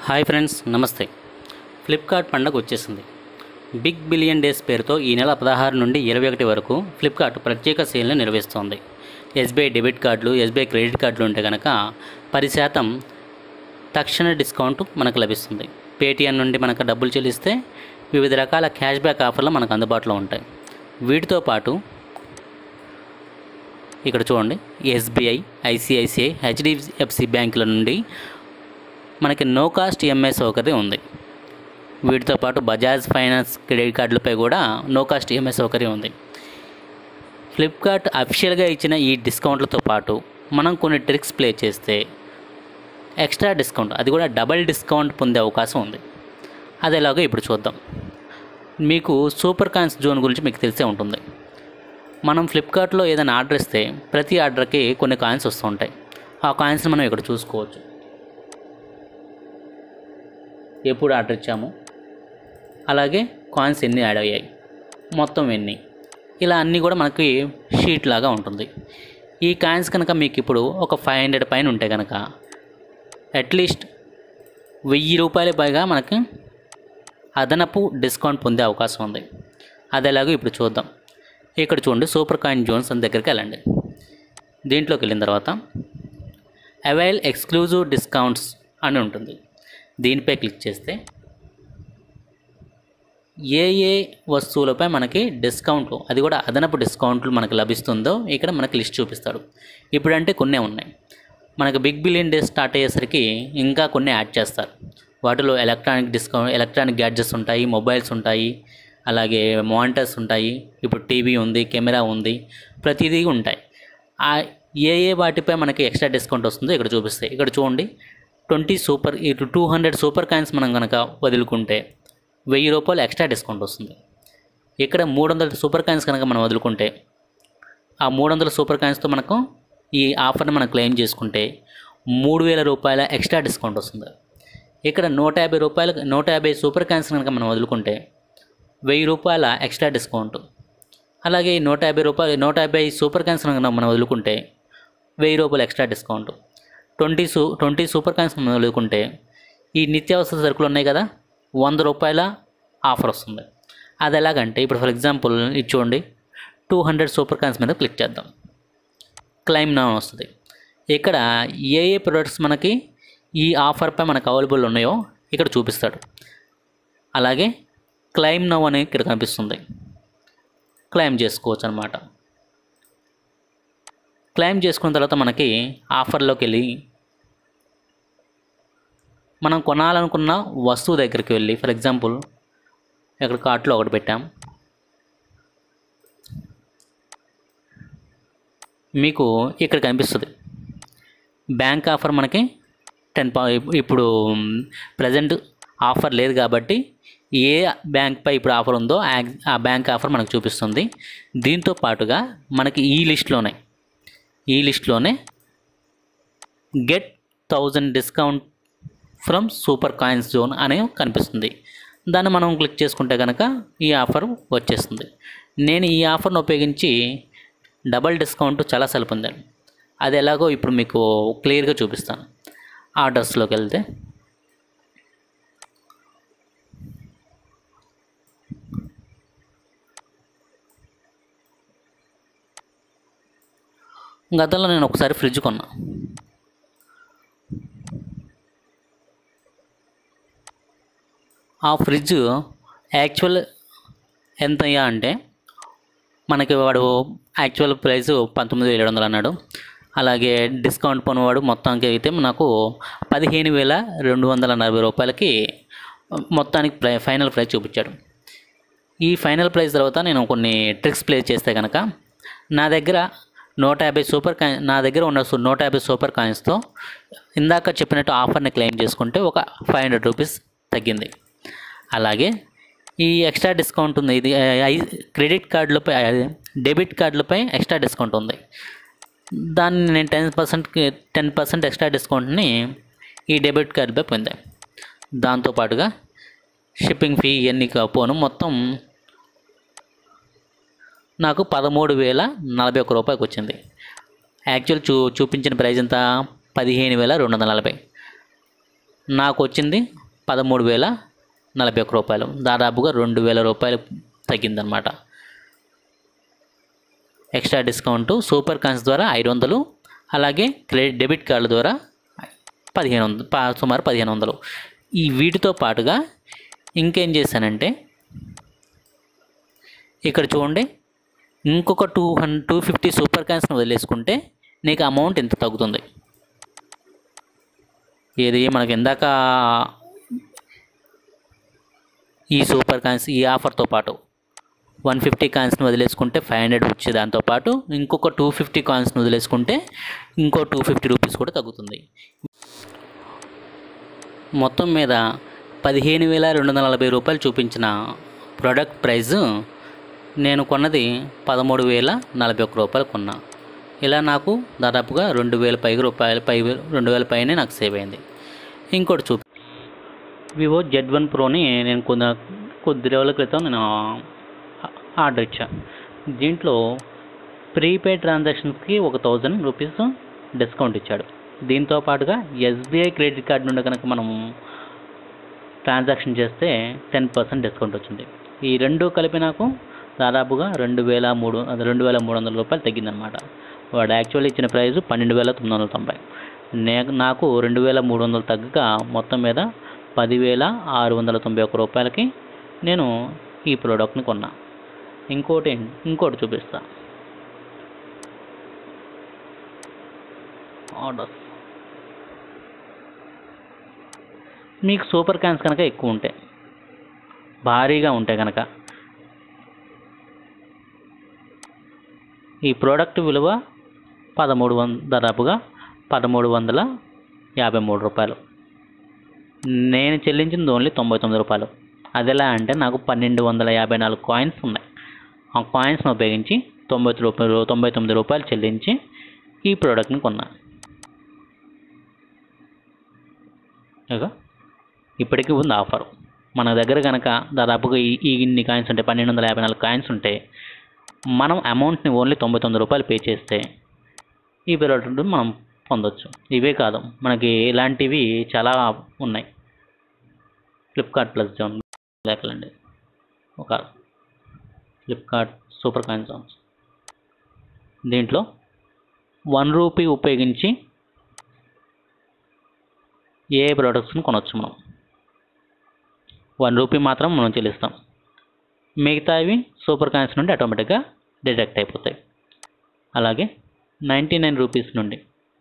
hi friends నమస్తే Flipkart పండగ వచ్చేసింది బిగ్ బిలియన్ డేస్ పేరుతో ఈ నెల పదహారు నుండి ఇరవై ఒకటి వరకు ఫ్లిప్కార్ట్ ప్రత్యేక సేల్ని నిర్వహిస్తోంది ఎస్బీఐ డెబిట్ కార్డులు ఎస్బీఐ క్రెడిట్ కార్డులు ఉంటే కనుక పది శాతం తక్షణ డిస్కౌంట్ మనకు లభిస్తుంది పేటీఎం నుండి మనకు డబ్బులు చెల్లిస్తే వివిధ రకాల క్యాష్ బ్యాక్ ఆఫర్లు మనకు అందుబాటులో ఉంటాయి వీటితో పాటు ఇక్కడ చూడండి ఎస్బీఐ ఐసిఐసిఐ హెచ్డిఎఫ్సి బ్యాంకుల నుండి మనకి నో కాస్ట్ ఈఎంఐ సౌకర్యం ఉంది వీటితో పాటు బజాజ్ ఫైనాన్స్ క్రెడిట్ కార్డులపై కూడా నో కాస్ట్ ఈఎంఐ సౌకర్యం ఉంది ఫ్లిప్కార్ట్ అఫీషియల్గా ఇచ్చిన ఈ డిస్కౌంట్లతో పాటు మనం కొన్ని ట్రిక్స్ ప్లే చేస్తే ఎక్స్ట్రా డిస్కౌంట్ అది కూడా డబల్ డిస్కౌంట్ పొందే అవకాశం ఉంది అది ఎలాగో ఇప్పుడు చూద్దాం మీకు సూపర్ కాయిన్స్ జోన్ గురించి మీకు తెలిసే ఉంటుంది మనం ఫ్లిప్కార్ట్లో ఏదైనా ఆర్డర్ ఇస్తే ప్రతి ఆర్డర్కి కొన్ని కాయిన్స్ వస్తూ ఉంటాయి ఆ కాయిన్స్ని మనం ఇక్కడ చూసుకోవచ్చు ఎప్పుడు ఆర్డర్ ఇచ్చాము అలాగే కాయిన్స్ ఎన్ని యాడ్ అయ్యాయి మొత్తం ఎన్ని ఇలా అన్నీ కూడా మనకి షీట్ లాగా ఉంటుంది ఈ కాయిన్స్ కనుక మీకు ఇప్పుడు ఒక ఫైవ్ హండ్రెడ్ పైన ఉంటే కనుక అట్లీస్ట్ వెయ్యి రూపాయల పైగా మనకి అదనపు డిస్కౌంట్ పొందే అవకాశం ఉంది అది ఎలాగో ఇప్పుడు చూద్దాం ఇక్కడ చూడండి సూపర్ కాయిన్ జోన్స్ అని దగ్గరికి వెళ్ళండి దీంట్లోకి వెళ్ళిన తర్వాత అవైల్ ఎక్స్క్లూజివ్ డిస్కౌంట్స్ అని ఉంటుంది దీనిపై క్లిక్ చేస్తే ఏ ఏ వస్తువులపై మనకి డిస్కౌంట్లు అది కూడా అదనపు డిస్కౌంట్లు మనకు లభిస్తుందో ఇక్కడ మనకి లిస్ట్ చూపిస్తాడు ఇప్పుడంటే కొన్నే ఉన్నాయి మనకు బిగ్ బిలియన్ డేస్ స్టార్ట్ అయ్యేసరికి ఇంకా కొన్ని యాడ్ చేస్తారు వాటిలో ఎలక్ట్రానిక్ డిస్కౌంట్ ఎలక్ట్రానిక్ గ్యాడ్జెట్స్ ఉంటాయి మొబైల్స్ ఉంటాయి అలాగే మానిటర్స్ ఉంటాయి ఇప్పుడు టీవీ ఉంది కెమెరా ఉంది ప్రతిదీ ఉంటాయి ఆ ఏ ఏ వాటిపై మనకి ఎక్స్ట్రా డిస్కౌంట్ వస్తుందో ఇక్కడ చూపిస్తాయి ఇక్కడ చూడండి ట్వంటీ సూపర్ ఇటు టూ హండ్రెడ్ సూపర్ కాయిన్స్ మనం కనుక వదులుకుంటే వెయ్యి రూపాయలు ఎక్స్ట్రా డిస్కౌంట్ వస్తుంది ఇక్కడ మూడు వందల సూపర్ కాయిన్స్ కనుక మనం వదులుకుంటే ఆ మూడు వందల సూపర్ కాయిన్స్తో మనకు ఈ ఆఫర్ని మనం క్లెయిమ్ చేసుకుంటే మూడు వేల రూపాయల ఎక్స్ట్రా డిస్కౌంట్ వస్తుంది ఇక్కడ నూట యాభై రూపాయలు నూట యాభై సూపర్ కాయిన్స్ కనుక మనం వదులుకుంటే వెయ్యి రూపాయల ఎక్స్ట్రా డిస్కౌంట్ అలాగే ఈ నూట యాభై రూపాయలు నూట యాభై సూపర్ కాయిన్స్ కనుక మనం వదులుకుంటే వెయ్యి రూపాయలు ఎక్స్ట్రా డిస్కౌంట్ ట్వంటీ సూ ట్వంటీ సూపర్ కాయిన్స్ మనం వదులుకుంటే ఈ నిత్యావసర సరుకులు ఉన్నాయి కదా వంద రూపాయల ఆఫర్ వస్తుంది అది ఎలాగంటే ఇప్పుడు ఫర్ ఎగ్జాంపుల్ ఇది చూడండి టూ హండ్రెడ్ సూపర్ కాయిన్స్ మీద క్లిక్ చేద్దాం క్లైమ్ నౌ అని వస్తుంది ఇక్కడ ఏ ఏ ప్రొడక్ట్స్ మనకి ఈ ఆఫర్పై మనకు అవైలబుల్ ఉన్నాయో ఇక్కడ చూపిస్తాడు అలాగే క్లైమ్ నౌ అని ఇక్కడ కనిపిస్తుంది క్లైమ్ చేసుకోవచ్చు అనమాట క్లైమ్ చేసుకున్న తర్వాత మనకి ఆఫర్లోకి వెళ్ళి మనం కొనాలనుకున్న వస్తువు దగ్గరికి వెళ్ళి ఫర్ ఎగ్జాంపుల్ ఇక్కడ కార్ట్లో ఒకటి పెట్టాం మీకు ఇక్కడ కనిపిస్తుంది బ్యాంక్ ఆఫర్ మనకి టెన్ పా ఇప్పుడు ప్రజెంట్ ఆఫర్ లేదు కాబట్టి ఏ బ్యాంక్పై ఇప్పుడు ఆఫర్ ఉందో ఆ- ఆ బ్యాంక్ ఆఫర్ మనకు చూపిస్తుంది దీంతో పాటుగా మనకి ఈ లిస్ట్లోనే ఈ లిస్ట్లోనే get thousand discount from super coins zone అనే కనిపిస్తుంది దాన్ని మనం క్లిక్ చేసుకుంటే కనుక ఈ ఆఫర్ వచ్చేస్తుంది నేను ఈ ఆఫర్ను ఉపయోగించి డబల్ డిస్కౌంట్ చాలాసార్లు పొందాను అది ఎలాగో ఇప్పుడు మీకు క్లియర్గా చూపిస్తాను ఆర్డర్స్లోకి వెళ్తే గతంలో నేను ఒకసారి ఫ్రిడ్జ్ కొన్నా ఆ ఫ్రిడ్జ్ యాక్చువల్ ఎంత అయ్యా అంటే మనకి వాడు యాక్చువల్ ప్రైస్ పంతొమ్మిది వేల ఏడు వందలు అన్నాడు అలాగే డిస్కౌంట్ పొనవాడు మొత్తానికి అయితే నాకు పదిహేను వేల రెండు వందల నలభై రూపాయలకి మొత్తానికి ప్రై ఫైనల్ ప్రైస్ చూపించాడు ఈ ఫైనల్ ప్రైస్ తర్వాత నేను కొన్ని ట్రిక్స్ ప్లే చేస్తే కనుక నా దగ్గర నూట యాభై సూపర్ కాయిన్ నా దగ్గర ఉన్న సు- నూట యాభై సూపర్ కాయిన్స్తో ఇందాక చెప్పినట్టు ఆఫర్ని క్లెయిమ్ చేసుకుంటే ఒక ఫైవ్ హండ్రెడ్ రూపీస్ తగ్గింది అలాగే ఈ ఎక్స్ట్రా డిస్కౌంట్ ఉంది ఇది ఐ క్రెడిట్ కార్డులపై డెబిట్ కార్డులపై ఎక్స్ట్రా డిస్కౌంట్ ఉంది దాన్ని నేను ten percent ten percent extra డిస్కౌంట్ని ఈ డెబిట్ కార్డుపై పొందాను దాంతోపాటుగా షిప్పింగ్ ఫీ ఇవన్నీ పోను మొత్తం నాకు పదమూడు వేల నలభై ఒక్క రూపాయకి వచ్చింది యాక్చువల్ చూ చూపించిన ప్రైస్ ఎంత పదిహేను వేల రెండు వందల నలభై నాకు వచ్చింది పదమూడు వేల నలభై ఒక్క రూపాయలు దాదాపుగా రెండు వేల రూపాయలు తగ్గిందనమాట ఎక్స్ట్రా డిస్కౌంట్ సూపర్ కాయిన్స్ ద్వారా ఐదు వందలు అలాగే క్రెడిట్ డెబిట్ కార్డు ద్వారా పదిహేను వందలు ప- సుమారు పదిహేను వందలు ఈ వీటితో పాటుగా ఇంకేం చేశానంటే ఇక్కడ చూడండి ఇంకొక two hundred two fifty super కాయిన్స్ని వదిలేసుకుంటే నీకు అమౌంట్ ఎంత తగ్గుతుంది ఏది మనకి ఇందాక ఈ సూపర్ కాయిన్స్ ఈ ఆఫర్తో పాటు వన్ ఫిఫ్టీ కాయిన్స్ని వదిలేసుకుంటే ఫైవ్ హండ్రెడ్ వచ్చే దాంతోపాటు ఇంకొక టూ ఫిఫ్టీ కాయిన్స్ని వదిలేసుకుంటే ఇంకో టూ ఫిఫ్టీ రూపీస్ కూడా తగ్గుతుంది మొత్తం మీద పదిహేను వేల రెండు వందల నలభై రూపాయలు చూపించిన ప్రోడక్ట్ ప్రైస్ నేను కొన్నది పదమూడు వేల నలభై ఒక్క రూపాయలు కొన్నా ఇలా నాకు దాదాపుగా రెండు వేల పై రూపాయలు పై రెండు వేల పైనే నాకు సేవ్ అయింది ఇంకోటి చూపి వివో జెడ్ వన్ ప్రోని నేను కొద్ది కొద్ది రోజుల క్రితం నేను ఆర్డర్ ఇచ్చాను దీంట్లో ప్రీపెయిడ్ ట్రాన్సాక్షన్స్కి ఒక థౌజండ్ రూపీస్ డిస్కౌంట్ ఇచ్చాడు దీంతో పాటుగా ఎస్బీఐ క్రెడిట్ కార్డు నుండి కనుక మనం ట్రాన్సాక్షన్ చేస్తే టెన్ పర్సెంట్ డిస్కౌంట్ వచ్చింది ఈ రెండు కలిపి నాకు దాదాపుగా రెండు వేల మూడు అది రెండు వేల మూడు వందల రూపాయలు తగ్గిందనమాట వాడు యాక్చువల్లీ ఇచ్చిన ప్రైస్ పన్నెండు వేల తొమ్మిది వందల తొంభై నే నాకు రెండు వేల మూడు వందలు తగ్గక మొత్తం మీద పదివేల ఆరు వందల తొంభై ఒక్క రూపాయలకి నేను ఈ ప్రోడక్ట్ని కొన్నా ఇంకోటి ఇంకోటి చూపిస్తా ఆర్డర్ మీకు సూపర్ క్యాన్స్ కనుక ఎక్కువ ఉంటాయి భారీగా ఉంటాయి కనుక ఈ ప్రోడక్ట్ విలువ పదమూడు వంద దాదాపుగా పదమూడు వందల యాభై మూడు రూపాయలు నేను చెల్లించింది ఓన్లీ తొంభై తొమ్మిది రూపాయలు అది ఎలా అంటే నాకు పన్నెండు వందల యాభై నాలుగు కాయిన్స్ ఉన్నాయి ఆ కాయిన్స్ని ఉపయోగించి తొంభై రూపాయలు తొంభై తొమ్మిది రూపాయలు చెల్లించి ఈ ప్రోడక్ట్ని కొన్నా ఇక ఇప్పటికీ ఉంది ఆఫర్ మన దగ్గర కనుక దాదాపుగా ఈ ఈ ఇన్ని కాయిన్స్ ఉంటే పన్నెండు వందల యాభై నాలుగు కాయిన్స్ ఉంటే మనం అమౌంట్ని ఓన్లీ తొంభై తొమ్మిది రూపాయలు పే చేస్తే ఈ ప్రోడక్ట్ మనం పొందొచ్చు ఇవే కాదు మనకి ఇలాంటివి చాలా ఉన్నాయి ఫ్లిప్కార్ట్ ప్లస్ జోన్ లేకలండి ఒక ఫ్లిప్కార్ట్ సూపర్ కాయిన్ జోన్స్ దీంట్లో వన్ రూపీ ఉపయోగించి ఏ ప్రోడక్ట్స్ని కొనవచ్చు మనం వన్ రూపీ మాత్రం మనం చెల్లిస్తాం మిగతావి సూపర్ కాయిన్స్ నుండి ఆటోమేటిక్గా డిడక్ట్ అయిపోతాయి అలాగే నైంటీ నైన్ రూపీస్ నుండి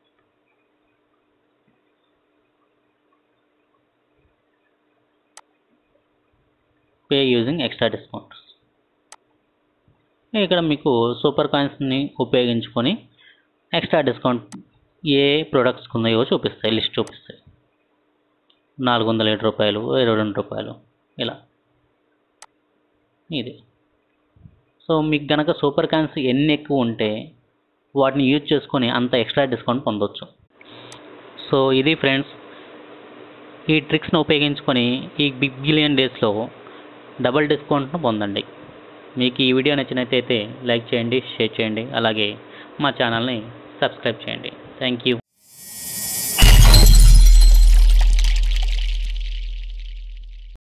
పే యూజింగ్ ఎక్స్ట్రా డిస్కౌంట్స్ ఇక్కడ మీకు సూపర్ కాయిన్స్ని ఉపయోగించుకొని ఎక్స్ట్రా డిస్కౌంట్ ఏ ప్రోడక్ట్స్ ఉన్నాయో చూపిస్తాయి లిస్ట్ చూపిస్తాయి నాలుగు వందల ఏడు రూపాయలు ఇరవై రెండు రూపాయలు ఇలా ఇది సో మీకు గనక సూపర్ కాయిన్స్ ఎన్ని ఎక్కువ ఉంటే వాటిని యూజ్ చేసుకొని అంత ఎక్స్ట్రా డిస్కౌంట్ పొందొచ్చు సో ఇది ఫ్రెండ్స్ ఈ ట్రిక్స్ని ఉపయోగించుకొని ఈ బిగ్ బిలియన్ డేస్లో డబుల్ డిస్కౌంట్ను పొందండి మీకు ఈ వీడియో నచ్చినట్లయితే లైక్ చేయండి షేర్ చేయండి అలాగే మా ఛానల్ని సబ్స్క్రైబ్ చేయండి థ్యాంక్ యూ